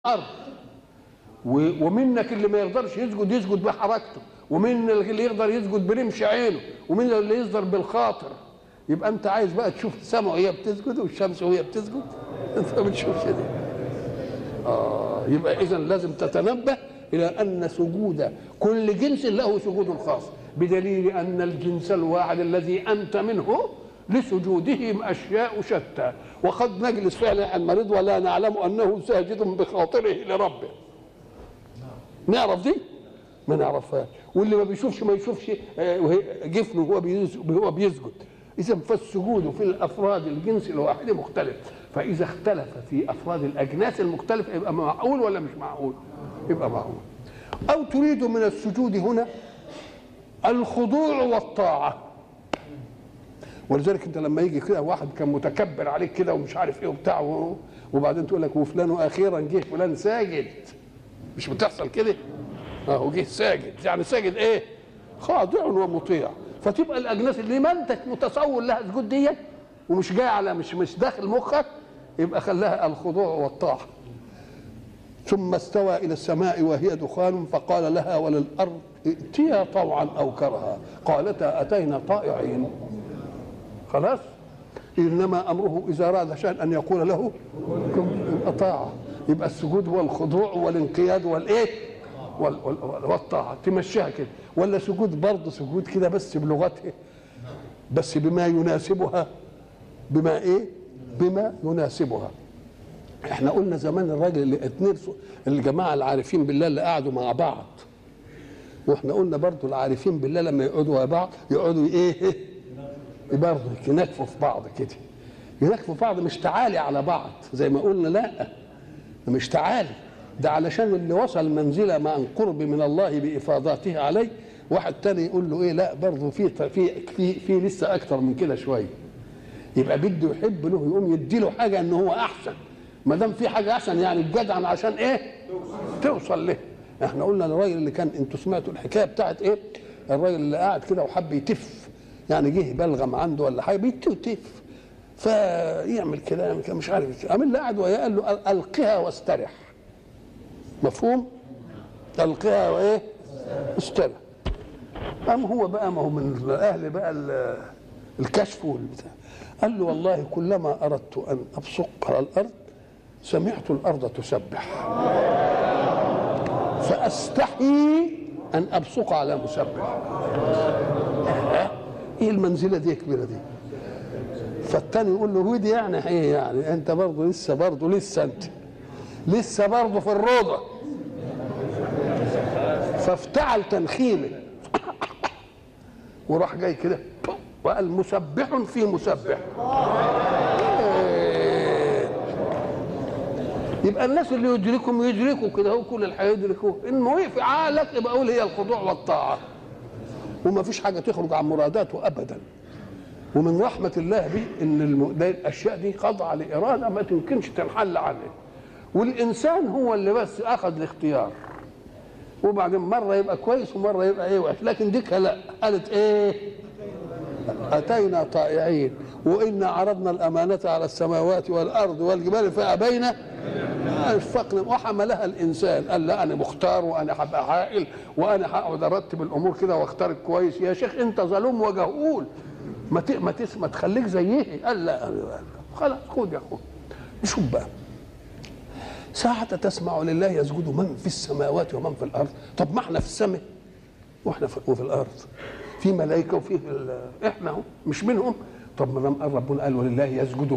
الارض و- ومنك اللي ما يقدرش يسجد يسجد بحركته ومن اللي يقدر يسجد برمش عينه ومن اللي يقدر بالخاطر يبقى انت عايز بقى تشوف السماء وهي بتسجد والشمس وهي بتسجد انت ما بتشوفش دي اه يبقى اذا لازم تتنبه الى ان سجود كل جنس له سجود خاص بدليل ان الجنس الواحد الذي انت منه لسجودهم اشياء شتى وقد نجلس فعلا عن مريض ولا نعلم انه ساجد بخاطره لربه نعرف دي ما نعرفهاش واللي ما بيشوفش ما يشوفش آه، وهي- جفنه وهو بيسجد هو بيسجد اذا فالسجود في الافراد الجنس الواحد مختلف فاذا اختلف في افراد الاجناس المختلفه يبقى معقول ولا مش معقول يبقى معقول او تريد من السجود هنا الخضوع والطاعه ولذلك انت لما يجي كده واحد كان متكبر عليك كده ومش عارف ايه وبتاع و- وبعدين تقول لك وفلان اخيرا جه فلان ساجد مش بتحصل كده اهو جه ساجد يعني ساجد ايه خاضع ومطيع فتبقى الاجناس اللي ما انت متصور لها سجود دي ومش جاي على مش مش داخل مخك يبقى خلاها الخضوع والطاعه ثم استوى الى السماء وهي دخان فقال لها وللارض ائتيا طوعا او كرها قالتا اتينا طائعين خلاص انما امره اذا اراد شيئا ان يقول له كن يبقى طاعه يبقى السجود هو الخضوع والانقياد والايه وال- وال- والطاعه تمشيها كده ولا سجود برضه سجود كده بس بلغتها بس بما يناسبها بما ايه بما يناسبها احنا قلنا زمان الراجل اللي اتنين الجماعه العارفين بالله اللي قعدوا مع بعض واحنا قلنا برضو العارفين بالله لما يقعدوا مع بعض يقعدوا ايه برضه ينكفوا في بعض كده ينكفوا في بعض مش تعالي على بعض زي ما قلنا لا مش تعالي ده علشان اللي وصل منزله مع القرب من الله بافاضاته عليه واحد تاني يقول له ايه لا برضه في في في في لسه اكتر من كده شويه يبقى بده يحب له يقوم يدي له حاجه ان هو احسن ما دام في حاجه احسن يعني الجدع عشان ايه توصل له احنا قلنا الراجل اللي كان انتوا سمعتوا الحكايه بتاعت ايه الراجل اللي قاعد كده وحب يتف يعني جه بلغم عنده ولا حاجه بيتف فيعمل كده يعمل كده مش عارف قام اللي قاعد وياه قال له القها واسترح مفهوم القها وايه استرح قام هو بقى ما هو من اهل بقى ال- الكشف والبتاع قال له والله كلما اردت ان ابصق على الارض سمعت الارض تسبح فاستحي ان ابصق على مسبح ايه المنزله دي كبيره دي فالتاني يقول له ودي يعني ايه يعني انت برضه لسه برضه لسه انت لسه برضه في الروضه فافتعل تنخيمه وراح جاي كده وقال مسبح في مسبح إيه. يبقى الناس اللي يدركهم يدركوا كده هو كل الحياه يدركوه ان وقف عقلك يبقى قول هي الخضوع والطاعه وما فيش حاجه تخرج عن مراداته ابدا ومن رحمه الله به ان الم... ده الاشياء دي خاضعه لاراده ما تمكنش تنحل عنها والانسان هو اللي بس اخذ الاختيار وبعدين مره يبقى كويس ومره يبقى ايه وحش لكن ديك لا قالت ايه اتينا طائعين وانا عرضنا الامانه على السماوات والارض والجبال فابين اشفقنا وحملها الانسان قال لا انا مختار وانا هبقى عاقل وانا هقعد ارتب الامور كده واختار كويس يا شيخ انت ظلوم وجهول ما ت... ما, تس... ما تخليك زيه قال لا خلاص خد يا اخويا شوف بقى ساعة تسمع لله يسجد من في السماوات ومن في الأرض طب ما احنا في السماء واحنا في وفي الأرض في ملائكة وفي ال- احنا هم مش منهم طب ما دام قال ربنا قال ولله يسجد